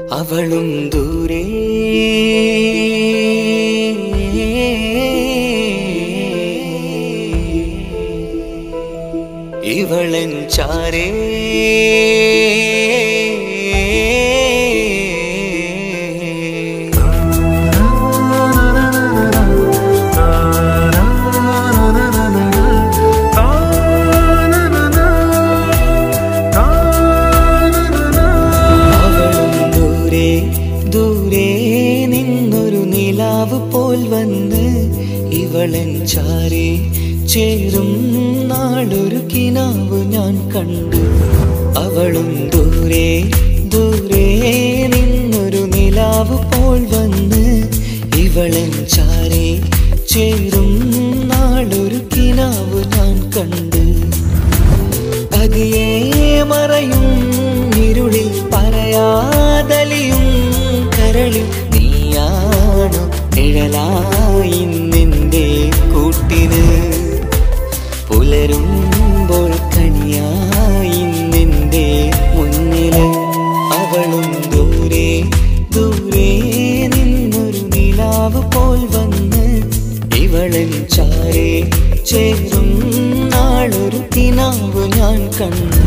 അവളും ദൂരെ ഇവളൻ ചാരേ അവളും ദൂരെ ദൂരെ നിന്നൊരു നിലാവ് പോൽ വന്ന് ഇവളൻ ചാരി ചേരും നാളൊരു കിനാവ് ഞാൻ കണ്ടു അവളും ദൂരെ ദൂരെ നിന്നൊരു നിലാവ് പോൽ വന്ന് ഇവളൻ ചാരി ചേരും നാളൊരു കിനാവ് ഞാൻ കണ്ടു പതിയെ മറയും ഇരുളിൽ പറയാതലിയും കരളിൽ നീയാണു നിഴലായി നിന്റെ കൂട്ടിന് പുലരുമ്പോൾ കണിയായി നിന്റെ മുന്നില് അവളും ദൂരെ ദൂരെ നിന്നൊരു നിലാവ് പോൽ വന്ന് ഇവളൻ ചാരെ ചേരും നാളൊരു കിനാവ് ഞാൻ കണ്ടു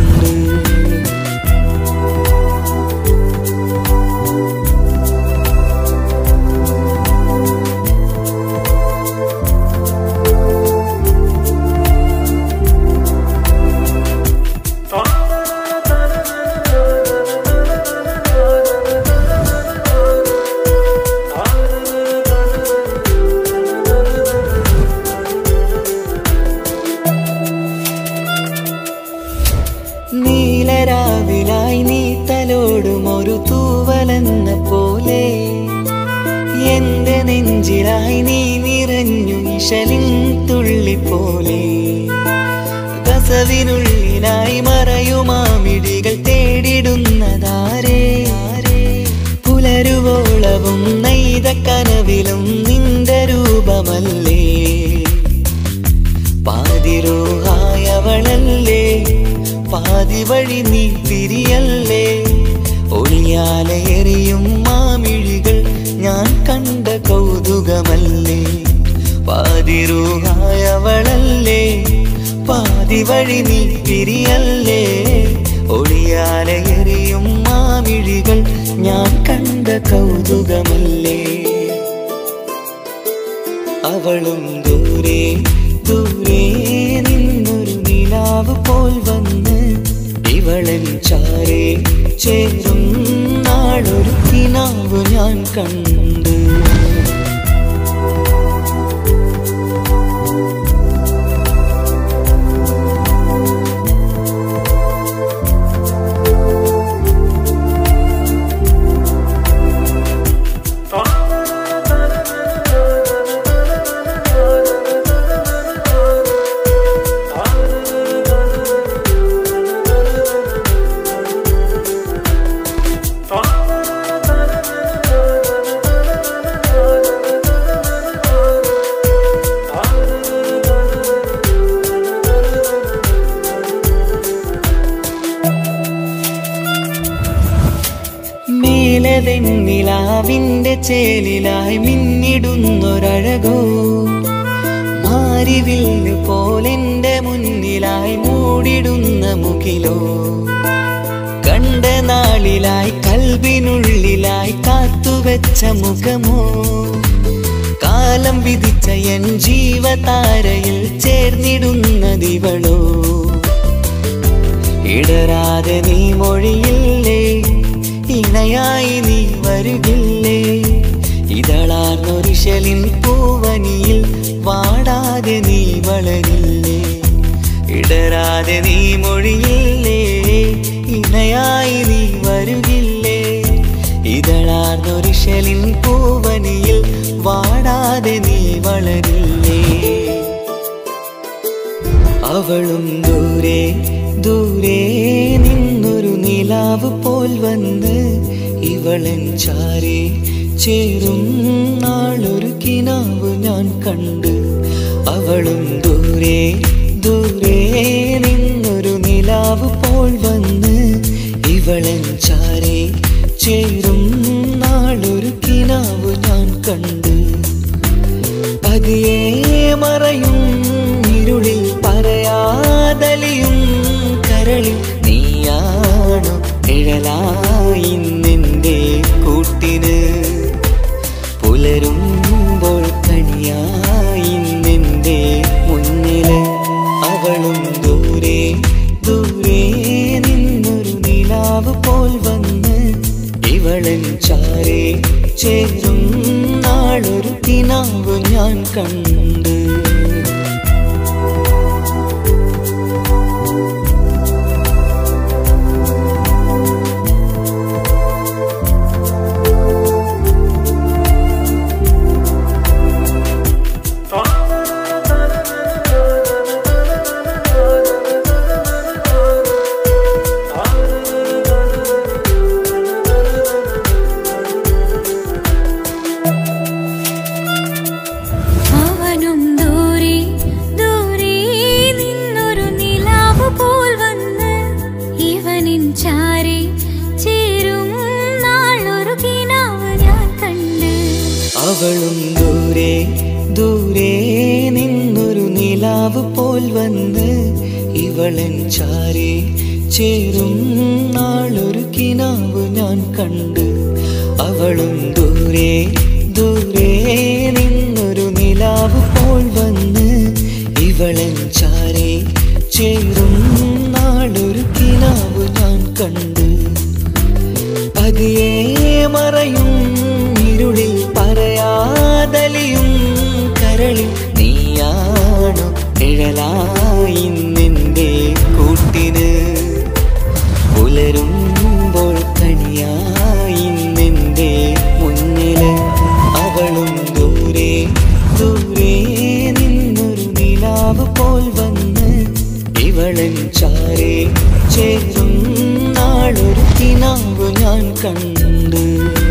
നീലരാവിലായി നീ തലോടും ഒരു തൂവലെന്ന പോലെ എന്റെ നെഞ്ചിലായി നീ നിറഞ്ഞു ഇശലിൻ തുള്ളി പോലെ കസവിനുള്ളിലായി മറയുമാമിടികൾ തേടിടുന്നതാരേ പുലരുവോളവും നെയ്ത കനവിലും നിന്റെ രൂപമല്ലേ പാതിരോഹായവളല്ലേ പാതി വഴി നീ തിരിയല്ലേ ഒളിയാലെറിയും മാമിഴികൾ ഞാൻ കണ്ട കൗതുകമല്ലേ പാതിരൂഹായവളല്ലേ പാതി വഴി നീ തിരിയല്ലേ ഒളിയാലെറിയും മാമിഴികൾ ഞാൻ കണ്ട കൗതുകമല്ലേ അവളും ദൂരെ ദൂരെ നിന്നൊരു നിലാവ് പോൽ വന്ന് ഇവളൻ ചാരെ ചേരും നാളൊരു കിനാവ് ഞാൻ കണ്ടു മേലെ വെണ്ണിലാവിന്റെ ചേലിലായി മിന്നിടുന്നൊരഴകോ മാരിവില്ല് പോലെന്റെ മുന്നിലായി മൂടിടുന്ന മുകിലോ കണ്ട നാളിലായി കൽവിനുള്ളിലായി കാത്തുവെച്ച മുഖമോ കാലം വിധിച്ച എൻ ജീവതാരയിൽ ചേർന്നിടുന്നതിവളോ ഇടരാതെ നീ മൊഴിയില്ലേ ഇണയായി നീ വരുകില്ലേ ഇതളാർന്നൊരിശലിൻ പൂവനിയിൽ വാടാതെ നീ വളരില്ലേ ഇടരാതെ നീ മൊഴിയില്ലേ ഇണയായി നീ വരുകില്ലേ ഇതളാർന്നൊരിശലിൻ പൂവനിയിൽ വാടാതെ നീ വളരില്ലേ അവളും ദൂരെ ദൂരെ നിന്നൊരു നിലാവ് പോൽ വന്ന് ഇവളൻ ചാരി ചേരും നാളൊരു കിനാവ് ഞാൻ കണ്ട് അവളും ദൂരെ ദൂരെ നിന്നൊരു നിലാവ് പോൽ വന്ന് ഇവളൻ ചാരി ചേരും നാളൊരു കിനാവ് ഞാൻ കണ്ട് പതിയെ മറയും ഇരുളിൽ പറയാതലിയും കരളിൽ നീയാണു നിഴലായി നിന്റെ കൂട്ടിന് പുലരുമ്പോൾ കണിയായി നിന്റെ മുന്നില് അവളും ദൂരെ ദൂരെ നിന്നൊരു നിലാവ് പോൽ വന്ന് ഇവളൻ ചാരേ ചേരും നാളൊരു കിനാവ് ഞാൻ കണ്ട് അവനും ദൂരെ ദൂരെ നിന്നൊരു നിലാവ് പോൽ വന്ന് ഇവനിൻ ചാരി ചേരും നാളൊരു കിനാവ് ഞാൻ കണ്ട് അവളും ദൂരെ ദൂരെ നിന്നൊരു നിലാവ് പോൽ വന്ന് ഇവളൻ ചാരി ചേരും നാളൊരു കിനാവ് ഞാൻ കണ്ട് അവളും ദൂരെ ദൂരെ നിന്നൊരു നിലാവ് പോൽ വന്ന് ഇവളൻ ചാരി ചേരും നാളൊരു കിനാവ് ഞാൻ കണ്ട് പതിയെ മറയും ഇരുളിൽ പറയാതലിയും കരളിൽ നീയാണു നിഴലായി നിന്റെ കൂട്ടിന് പുലരുമ്പോൾ കണിയായി നിന്റെ മുന്നില് അവളും ദൂരെ ദൂരെ നിന്നൊരു നിലാവ് പോൽ വന്ന് ഇവളൻ ചാരേ ചേരും നാളൊരു കിനാവ് ഞാൻ കണ്ട്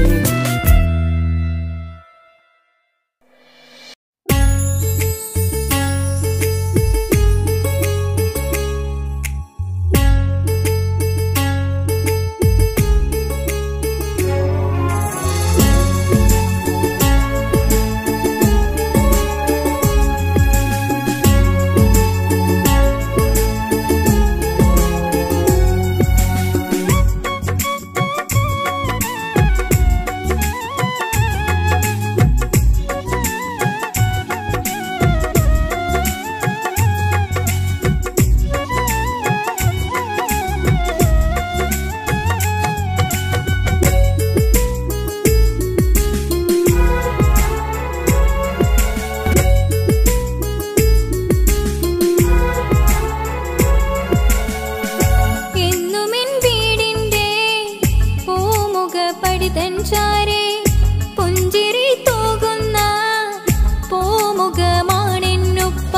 എന്നുമെൻ വീടിന്റെ പൂമുഖ പടിതൻ ചാരേ പുഞ്ചിരി തൂകുന്ന പൂമുഖമാണെന്നുപ്പ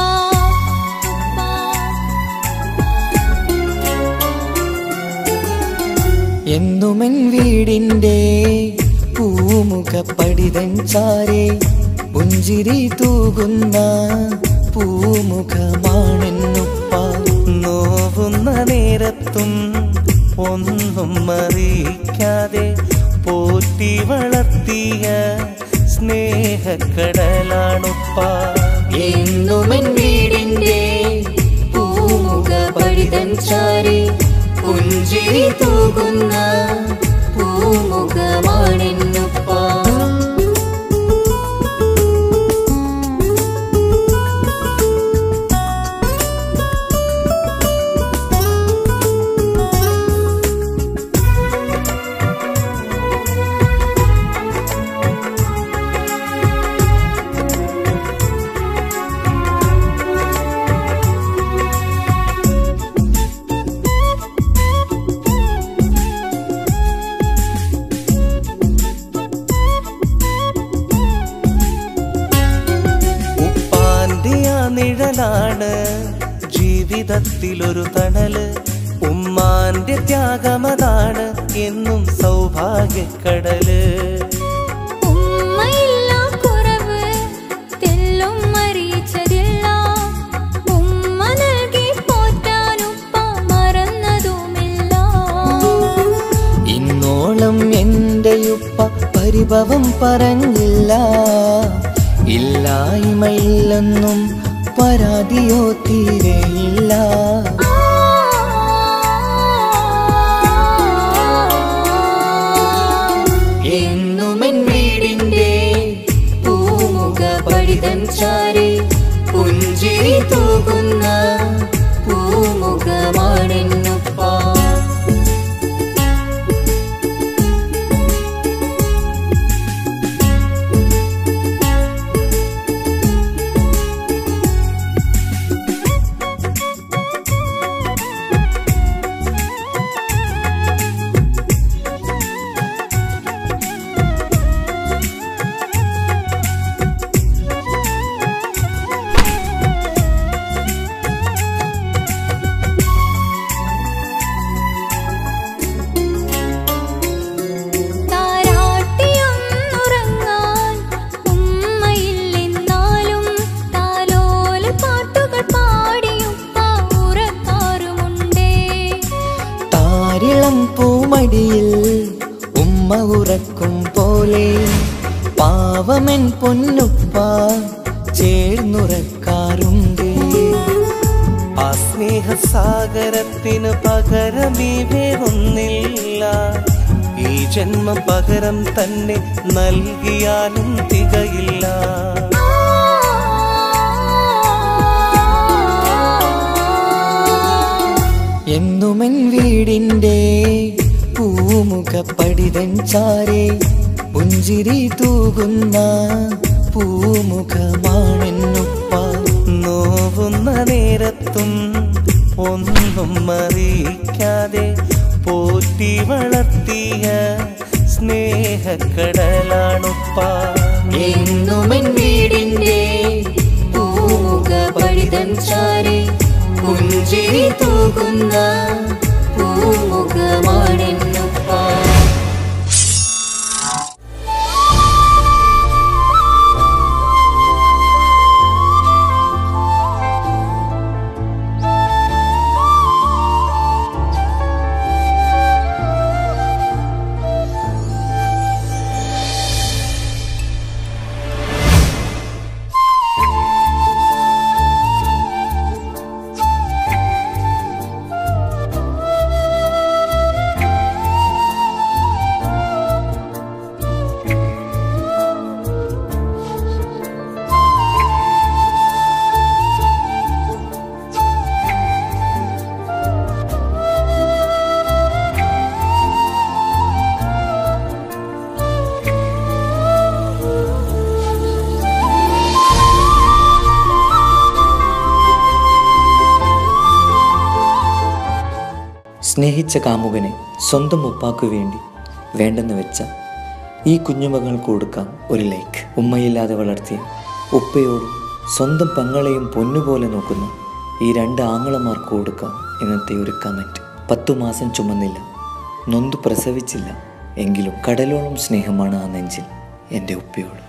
എന്നുമെൻ വീടിൻ്റെ പൂമുഖ പടിതൻ ചാരേ പുഞ്ചിരി തൂകുന്ന പൂമുഖമാണെന്നുപ്പ നോവുന്ന നേരത്തും ഒന്നും അറിയിക്കാതെ പോറ്റി വളർത്തിയ സ്നേഹക്കടലാണുപ്പ എന്നുമെൻ വീടിൻ്റെ പൂമുഖ പടിതൻ ചാരേ പുഞ്ചിരി തൂകുന്ന പൂമുഖമാണെന്നുപ്പ ഉപ്പാന്റെ ആ നിഴലാണ് ജീവിതത്തിലൊരു തണല് ഉമ്മാന്റെ ത്യാഗമതാണ് എന്നും സൗഭാഗ്യക്കടല് ഉമ്മയില്ല കുറവ് തെല്ലും അറിയിച്ചതില്ല ഉമ്മ നൽകി പോറ്റാനുപ്പ മറന്നതുമില്ല ഇന്നോളം എൻ ഉപ്പ പരിഭവം പറഞ്ഞില്ല ഇല്ലായ്മയില്ലെന്നും പരാതിയോ തീരെയില്ല എന്നുമെൻ വീടിന്റെ പൂമുഖ പടിതൻ ചാരി പുഞ്ചിരി തൂകുന്ന പൂമുഖമാണെന്നുപ്പ താരാട്ടിയൊന്നുറങ്ങാൻ ഉമ്മയില്ലെന്നാലും താലോല പാട്ടുകൾ പാടിയും ഉറക്കാറുമുണ്ടേ താരിളം പൂമടിയിൽ ഉമ്മ ഉറക്കും പോലെ പാവമൻ പൊന്നുപ്പ ചേർന്നുറക്കാറുണ്ട് ആ സ്നേഹസാഗരത്തിന് പകരമേ വേറൊന്നില്ല ഈ ജന്മം പകരം തന്നെ നൽകിയാലും തികയില്ല എന്നുമെൻ വീടിന്റെ പൂമുഖ പടിതൻ ചാരെ പുഞ്ചിരി തൂകുന്ന പൂമുഖമാണെന്നുപ്പ നോവുന്ന നേരത്തും ഒന്നും അറിയിക്കാതെ പോറ്റി വളർത്തിയ സ്നേഹക്കടലാണുപ്പ എന്നുമെൻ വീടിന്റെ പൂമുഖ പടിതൻ ചാരി പുഞ്ചിരി തൂകുന്ന പൂമുഖമാണെന്നുപ്പ സ്നേഹിച്ച കാമുകനെ സ്വന്തം ഉപ്പാക്കു വേണ്ടി വേണ്ടെന്ന് വെച്ച ഈ കുഞ്ഞുമകൾക്ക് കൊടുക്കാം ഒരു ലൈക്ക് ഉമ്മയില്ലാതെ വളർത്തിയ ഉപ്പയോടും സ്വന്തം പെങ്ങളെയും പൊന്നുപോലെ നോക്കുന്ന ഈ രണ്ട് ആങ്ങളമാർക്ക് കൊടുക്കാം ഇന്നത്തെ ഒരു കമൻറ്റ് പത്തു മാസം ചുമന്നില്ല നൊന്തു പ്രസവിച്ചില്ല എങ്കിലും കടലോളം സ്നേഹമാണ് ആ നെഞ്ചിൽ എൻ്റെ ഉപ്പയോട്